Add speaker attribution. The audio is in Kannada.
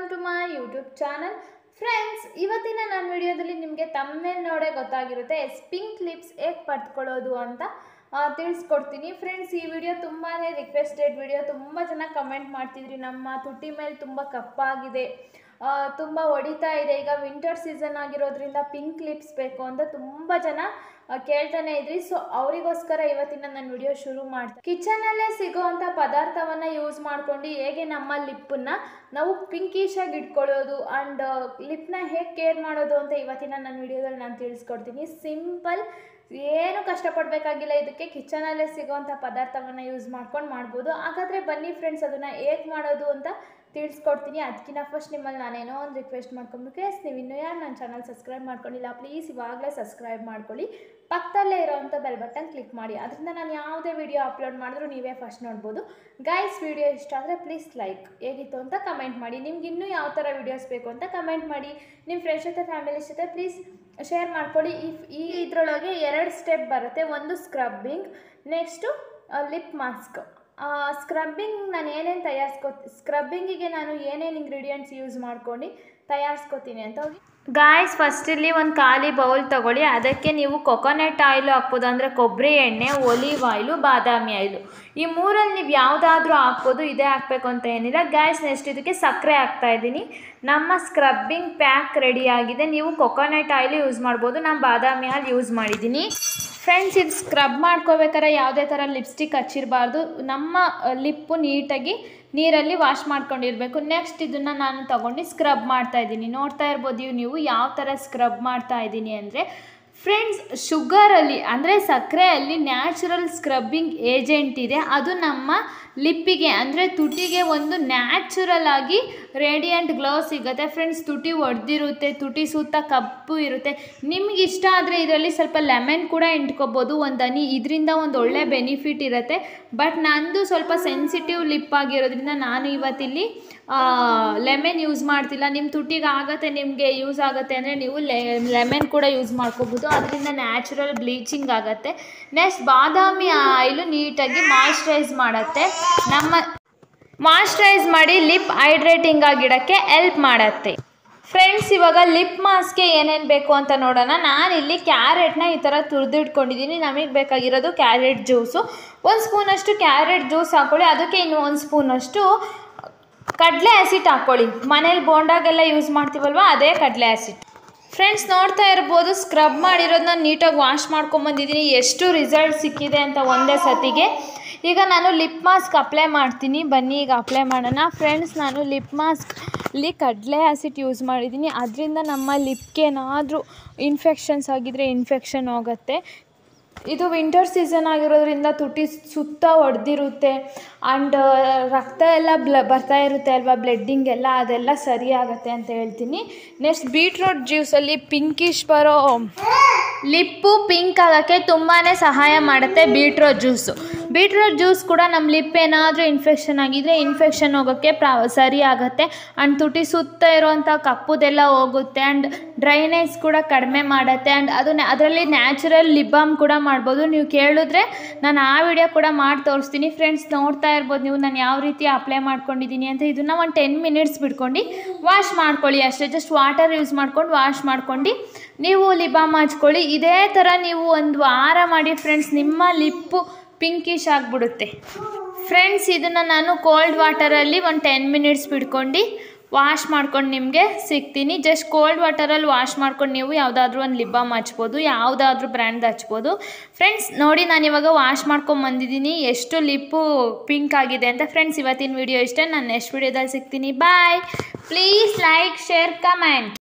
Speaker 1: to my YouTube channel friends ಇವತ್ತಿನ ನನ್ನ ವಿಡಿಯೋದಲ್ಲಿ ನಿಮಗೆ ತಮ್ಮನೇ ನೋಡೇ ಗೊತ್ತಾಗಿರುತ್ತೆ ಎಸ್ ಪಿಂಕ್ ಲಿಪ್ಸ್ ಹೇಗೆ ಪಡ್ಕೊಳ್ಳೋದು ಅಂತ ಆ, ತಿಳಿಸ್ಕೊಡ್ತೀನಿ ಫ್ರೆಂಡ್ಸ್ ಈ ವಿಡಿಯೋ ತುಂಬಾ ರಿಕ್ವೆಸ್ಟೆಡ್ ವಿಡಿಯೋ ತುಂಬ ಜನ ಕಮೆಂಟ್ ಮಾಡ್ತಿದ್ರಿ ನಮ್ಮ ತುಟಿ ಮೇಲೆ ತುಂಬ ಕಪ್ಪಾಗಿದೆ ಆ, ತುಂಬ ಹೊಡಿತಾ ಇದೆ ಈಗ ವಿಂಟರ್ ಸೀಸನ್ ಆಗಿರೋದ್ರಿಂದ ಪಿಂಕ್ ಲಿಪ್ಸ್ ಬೇಕು ಅಂತ ತುಂಬ ಜನ ಆ, ಕೇಳ್ತಾನೆ ಇದ್ರಿ ಸೊ ಅವರಿಗೋಸ್ಕರ ಇವತ್ತಿನ ನನ್ನ ವಿಡಿಯೋ ಶುರು ಮಾಡ್ತೀನಿ ಕಿಚನಲ್ಲೇ ಸಿಗೋವಂಥ ಪದಾರ್ಥವನ್ನು ಯೂಸ್ ಮಾಡ್ಕೊಂಡು ಹೇಗೆ ನಮ್ಮ ಲಿಪ್ಪನ್ನ ನಾವು ಪಿಂಕಿಶ್ ಆಗಿ ಇಟ್ಕೊಳ್ಳೋದು ಆ್ಯಂಡ್ ಲಿಪ್ನ ಹೇಗೆ ಕೇರ್ ಮಾಡೋದು ಅಂತ ಇವತ್ತಿನ ನನ್ನ ವಿಡಿಯೋದಲ್ಲಿ ನಾನು ತಿಳಿಸ್ಕೊಡ್ತೀನಿ ಸಿಂಪಲ್ ಏನು ಕಷ್ಟಪಡಬೇಕಾಗಿಲ್ಲ ಇದಕ್ಕೆ ಕಿಚನಲ್ಲೇ ಸಿಗೋವಂಥ ಪದಾರ್ಥವನ್ನು ಯೂಸ್ ಮಾಡ್ಕೊಂಡು ಮಾಡ್ಬೋದು ಹಾಗಾದರೆ ಬನ್ನಿ ಫ್ರೆಂಡ್ಸ್ ಅದನ್ನು ಹೇಗೆ ಮಾಡೋದು ಅಂತ ತಿಳಿಸ್ಕೊಡ್ತೀನಿ ಅದಕ್ಕಿಂತ ಫಸ್ಟ್ ನಿಮ್ಮಲ್ಲಿ ನಾನೇನೋ ಒಂದು ರಿಕ್ವೆಸ್ಟ್ ಮಾಡ್ಕೊಬೇಕು ಎಸ್ ನೀವು ಇನ್ನೂ ಯಾರು ನನ್ನ ಚಾನಲ್ ಸಬ್ಸ್ಕ್ರೈಬ್ ಮಾಡ್ಕೊಂಡಿಲ್ಲ ಪ್ಲೀಸ್ ಇವಾಗಲೇ ಸಬ್ಸ್ಕ್ರೈಬ್ ಮಾಡ್ಕೊಳ್ಳಿ ಪಕ್ಕದಲ್ಲೇ ಇರೋವಂಥ ಬೆಲ್ ಬಟನ್ ಕ್ಲಿಕ್ ಮಾಡಿ ಅದರಿಂದ ನಾನು ಯಾವುದೇ ವಿಡಿಯೋ ಅಪ್ಲೋಡ್ ಮಾಡಿದ್ರು ನೀವೇ ಫಸ್ಟ್ ನೋಡ್ಬೋದು ಗೈಸ್ ವಿಡಿಯೋ ಇಷ್ಟ ಆದರೆ ಪ್ಲೀಸ್ ಲೈಕ್ ಹೇಗಿತ್ತು ಅಂತ ಕಮೆಂಟ್ ಮಾಡಿ ನಿಮ್ಗೆ ಇನ್ನೂ ಯಾವ ಥರ ವೀಡಿಯೋಸ್ ಬೇಕು ಅಂತ ಕಮೆಂಟ್ ಮಾಡಿ ನಿಮ್ಮ ಫ್ರೆಂಡ್ಸ್ ಜೊತೆ ಫ್ಯಾಮಿಲಿ ಜೊತೆ ಪ್ಲೀಸ್ ಶೇರ್ ಮಾಡ್ಕೊಳ್ಳಿ ಈ ಈ ಇದರೊಳಗೆ ಎರಡು ಸ್ಟೆಪ್ ಬರುತ್ತೆ ಒಂದು scrubbing next lip mask scrubbing ನಾನು ಏನೇನು ತಯಾರಿಸ್ಕೊ ಸ್ಕ್ರಬ್ಬಿಂಗಿಗೆ ನಾನು ಏನೇನು ಇಂಗ್ರೀಡಿಯೆಂಟ್ಸ್ ಯೂಸ್ ಮಾಡ್ಕೊಂಡು ತಯಾರಿಸ್ಕೊತೀನಿ ಅಂತ ಹೋಗಿ ಗಾಯ್ಸ್ ಫಸ್ಟ್ ಇಲ್ಲಿ ಒಂದು ಖಾಲಿ ಬೌಲ್ ತಗೊಳ್ಳಿ ಅದಕ್ಕೆ ನೀವು ಕೊಕೊನೆಟ್ ಆಯಿಲು ಹಾಕ್ಬೋದು ಅಂದರೆ ಕೊಬ್ಬರಿ ಎಣ್ಣೆ ಒಲಿವ್ ಆಯಿಲು ಬಾದಾಮಿ ಆಯಿಲು ಈ ಮೂರಲ್ಲಿ ನೀವು ಯಾವುದಾದ್ರೂ ಹಾಕ್ಬೋದು ಇದೇ ಹಾಕಬೇಕು ಅಂತ ಏನಿಲ್ಲ ಗ್ಯಾಸ್ ನೆಕ್ಸ್ಟ್ ಇದಕ್ಕೆ ಸಕ್ಕರೆ ಹಾಕ್ತಾ ಇದ್ದೀನಿ ನಮ್ಮ ಸ್ಕ್ರಬ್ಬಿಂಗ್ ಪ್ಯಾಕ್ ರೆಡಿ ಆಗಿದೆ ನೀವು ಕೊಕೊನೆಟ್ ಆಯಿಲ್ ಯೂಸ್ ಮಾಡ್ಬೋದು ನಾನು ಬಾದಾಮಿ ಹಾಲು ಯೂಸ್ ಮಾಡಿದ್ದೀನಿ ಫ್ರೆಂಡ್ಸ್ ಇದು ಸ್ಕ್ರಬ್ ಮಾಡ್ಕೋಬೇಕಾದ್ರೆ ಯಾವುದೇ ಥರ ಲಿಪ್ಸ್ಟಿಕ್ ಹಚ್ಚಿರಬಾರ್ದು ನಮ್ಮ ಲಿಪ್ಪು ನೀಟಾಗಿ ನೀರಲ್ಲಿ ವಾಶ್ ಮಾಡ್ಕೊಂಡಿರಬೇಕು ನೆಕ್ಸ್ಟ್ ಇದನ್ನು ನಾನು ತಗೊಂಡು ಸ್ಕ್ರಬ್ ಮಾಡ್ತಾ ಇದ್ದೀನಿ ನೋಡ್ತಾ ಇರ್ಬೋದು ಇವು ನೀವು ಯಾವ ಥರ ಸ್ಕ್ರಬ್ ಮಾಡ್ತಾ ಇದ್ದೀನಿ ಅಂದರೆ ಫ್ರೆಂಡ್ಸ್ ಶುಗರಲ್ಲಿ ಅಂದರೆ ಸಕ್ಕರೆಯಲ್ಲಿ ನ್ಯಾಚುರಲ್ ಸ್ಕ್ರಬ್ಬಿಂಗ್ ಏಜೆಂಟ್ ಇದೆ ಅದು ನಮ್ಮ ಲಿಪ್ಪಿಗೆ ಅಂದರೆ ತುಟಿಗೆ ಒಂದು ನ್ಯಾಚುರಲ್ ಆಗಿ ರೇಡಿಯಂಟ್ ಗ್ಲೋ ಸಿಗುತ್ತೆ ಫ್ರೆಂಡ್ಸ್ ತುಟಿ ಒಡೆದಿರುತ್ತೆ ತುಟಿ ಸುತ್ತ ಕಪ್ಪು ಇರುತ್ತೆ ನಿಮ್ಗೆ ಇಷ್ಟ ಆದರೆ ಇದರಲ್ಲಿ ಸ್ವಲ್ಪ ಲೆಮನ್ ಕೂಡ ಇಂಟ್ಕೋಬೋದು ಒಂದು ಹನಿ ಇದರಿಂದ ಒಂದು ಒಳ್ಳೆ ಬೆನಿಫಿಟ್ ಇರುತ್ತೆ ಬಟ್ ನಂದು ಸ್ವಲ್ಪ ಸೆನ್ಸಿಟಿವ್ ಲಿಪ್ ಆಗಿರೋದ್ರಿಂದ ನಾನು ಇವತ್ತಿಲ್ಲಿ ಲೆಮನ್ ಯೂಸ್ ಮಾಡ್ತಿಲ್ಲ ನಿಮ್ಮ ತುಟಿಗೆ ಆಗುತ್ತೆ ನಿಮಗೆ ಯೂಸ್ ಆಗುತ್ತೆ ಅಂದರೆ ನೀವು ಲೆಮನ್ ಕೂಡ ಯೂಸ್ ಮಾಡ್ಕೋಬೋದು ಅದರಿಂದ ನ್ಯಾಚುರಲ್ ಬ್ಲೀಚಿಂಗ್ ಆಗುತ್ತೆ ನೆಕ್ಸ್ಟ್ ಬಾದಾಮಿ ಆಯಿಲು ನೀಟಾಗಿ ಮಾಯ್ಶ್ಚರೈಸ್ ಮಾಡುತ್ತೆ ನಮ್ಮ ಮಾಯ್ಶ್ಚರೈಸ್ ಮಾಡಿ ಲಿಪ್ ಹೈಡ್ರೇಟಿಂಗ್ ಆಗಿಡೋಕ್ಕೆ ಹೆಲ್ಪ್ ಮಾಡುತ್ತೆ ಫ್ರೆಂಡ್ಸ್ ಇವಾಗ ಲಿಪ್ ಮಾಸ್ಕ್ಗೆ ಏನೇನು ಬೇಕು ಅಂತ ನೋಡೋಣ ನಾನಿಲ್ಲಿ ಕ್ಯಾರೆಟ್ನ ಈ ಥರ ತುರಿದಿಟ್ಕೊಂಡಿದ್ದೀನಿ ನಮಗೆ ಬೇಕಾಗಿರೋದು ಕ್ಯಾರೆಟ್ ಜ್ಯೂಸು ಒಂದು ಸ್ಪೂನಷ್ಟು ಕ್ಯಾರೆಟ್ ಜ್ಯೂಸ್ ಹಾಕ್ಕೊಳ್ಳಿ ಅದಕ್ಕೆ ಇನ್ನು ಒಂದು ಸ್ಪೂನಷ್ಟು ಕಡಲೆ ಆ್ಯಸಿಡ್ ಹಾಕ್ಕೊಳ್ಳಿ ಮನೇಲಿ ಬೋಂಡಾಗೆಲ್ಲ ಯೂಸ್ ಮಾಡ್ತೀವಲ್ವ ಅದೇ ಕಡಲೆ ಆ್ಯಸಿಡ್ ಫ್ರೆಂಡ್ಸ್ ನೋಡ್ತಾ ಇರ್ಬೋದು ಸ್ಕ್ರಬ್ ಮಾಡಿರೋದನ್ನ ನೀಟಾಗಿ ವಾಶ್ ಮಾಡ್ಕೊಂಬಂದಿದ್ದೀನಿ ಎಷ್ಟು ರಿಸಲ್ಟ್ ಸಿಕ್ಕಿದೆ ಅಂತ ಒಂದೇ ಸತಿಗೆ ಈಗ ನಾನು ಲಿಪ್ ಮಾಸ್ಕ್ ಅಪ್ಲೈ ಮಾಡ್ತೀನಿ ಬನ್ನಿ ಈಗ ಅಪ್ಲೈ ಮಾಡೋಣ ಫ್ರೆಂಡ್ಸ್ ನಾನು ಲಿಪ್ ಮಾಸ್ಕ್ ಇಲ್ಲಿ ಕಡಲೆ ಆ್ಯಸಿಡ್ ಯೂಸ್ ಮಾಡಿದ್ದೀನಿ ಅದರಿಂದ ನಮ್ಮ ಲಿಪ್ಗೆ ಏನಾದರೂ ಇನ್ಫೆಕ್ಷನ್ಸ್ ಆಗಿದ್ರೆ ಇನ್ಫೆಕ್ಷನ್ ಹೋಗುತ್ತೆ ಇದು ವಿಂಟರ್ ಸೀಸನ್ ಆಗಿರೋದ್ರಿಂದ ತುಟಿ ಸುತ್ತ ಒಡೆದಿರುತ್ತೆ ಆ್ಯಂಡ್ ರಕ್ತ ಎಲ್ಲ ಬ್ಲ ಬರ್ತಾ ಇರುತ್ತೆ ಅಲ್ವಾ ಬ್ಲಡ್ಡಿಂಗ್ ಎಲ್ಲ ಅದೆಲ್ಲ ಸರಿ ಆಗುತ್ತೆ ಅಂತ ಹೇಳ್ತೀನಿ ನೆಕ್ಸ್ಟ್ ಬೀಟ್ರೂಟ್ ಜ್ಯೂಸಲ್ಲಿ ಪಿಂಕಿಶ್ ಬರೋ ಲಿಪ್ಪು ಪಿಂಕ್ ಆಗೋಕ್ಕೆ ತುಂಬಾ ಸಹಾಯ ಮಾಡುತ್ತೆ ಬೀಟ್ರೋಟ್ ಜ್ಯೂಸು ಬೀಟ್ರೋಟ್ ಜ್ಯೂಸ್ ಕೂಡ ನಮ್ಮ ಲಿಪ್ ಏನಾದರೂ ಇನ್ಫೆಕ್ಷನ್ ಆಗಿದ್ರೆ ಇನ್ಫೆಕ್ಷನ್ ಹೋಗೋಕ್ಕೆ ಪ್ರಾ ಸರಿ ಆಗುತ್ತೆ ಆ್ಯಂಡ್ ತುಟಿ ಸುತ್ತ ಇರುವಂಥ ಕಪ್ಪುದೆಲ್ಲ ಹೋಗುತ್ತೆ ಆ್ಯಂಡ್ ಡ್ರೈನೆಸ್ ಕೂಡ ಕಡಿಮೆ ಮಾಡುತ್ತೆ ಆ್ಯಂಡ್ ಅದು ಅದರಲ್ಲಿ ನ್ಯಾಚುರಲ್ ಲಿಪ್ ಬಾಮ್ ಕೂಡ ಮಾಡ್ಬೋದು ನೀವು ಕೇಳಿದ್ರೆ ನಾನು ಆ ವಿಡಿಯೋ ಕೂಡ ಮಾಡಿ ತೋರಿಸ್ತೀನಿ ಫ್ರೆಂಡ್ಸ್ ನೋಡ್ತಾ ಇರ್ಬೋದು ನೀವು ನಾನು ಯಾವ ರೀತಿ ಅಪ್ಲೈ ಮಾಡ್ಕೊಂಡಿದ್ದೀನಿ ಅಂತ ಇದನ್ನು ಒಂದು ಟೆನ್ ಮಿನಿಟ್ಸ್ ಬಿಟ್ಕೊಂಡು ವಾಶ್ ಮಾಡ್ಕೊಳ್ಳಿ ಅಷ್ಟೇ ಜಸ್ಟ್ ವಾಟರ್ ಯೂಸ್ ಮಾಡ್ಕೊಂಡು ವಾಶ್ ಮಾಡ್ಕೊಂಡು ನೀವು ಲಿಪ್ ಬಾಮ್ ಹಚ್ಕೊಳ್ಳಿ ಇದೇ ಥರ ನೀವು ಒಂದು ವಾರ ಮಾಡಿ ಫ್ರೆಂಡ್ಸ್ ನಿಮ್ಮ ಲಿಪ್ಪು ಪಿಂಕಿಶ್ ಆಗಿಬಿಡುತ್ತೆ ಫ್ರೆಂಡ್ಸ್ ಇದನ್ನು ನಾನು ಕೋಲ್ಡ್ ವಾಟರಲ್ಲಿ ಒಂದು ಟೆನ್ ಮಿನಿಟ್ಸ್ ಬಿಟ್ಕೊಂಡು ವಾಶ್ ಮಾಡ್ಕೊಂಡು ನಿಮಗೆ ಸಿಗ್ತೀನಿ ಜಸ್ಟ್ ಕೋಲ್ಡ್ ವಾಟರಲ್ಲಿ ವಾಶ್ ಮಾಡ್ಕೊಂಡು ನೀವು ಯಾವುದಾದ್ರೂ ಒಂದು ಲಿಪ್ ಬಾಮ್ ಹಚ್ಬೋದು ಯಾವುದಾದ್ರೂ ಬ್ರ್ಯಾಂಡ್ ಹಚ್ಬೋದು ಫ್ರೆಂಡ್ಸ್ ನೋಡಿ ನಾನು ಇವಾಗ ವಾಶ್ ಮಾಡ್ಕೊಂಡು ಬಂದಿದ್ದೀನಿ ಎಷ್ಟು ಲಿಪ್ಪು ಪಿಂಕ್ ಆಗಿದೆ ಅಂತ ಫ್ರೆಂಡ್ಸ್ ಇವತ್ತಿನ ವಿಡಿಯೋ ಇಷ್ಟೇ ನಾನು ನೆಕ್ಸ್ಟ್ ವಿಡಿಯೋದಲ್ಲಿ ಸಿಗ್ತೀನಿ bye please like share comment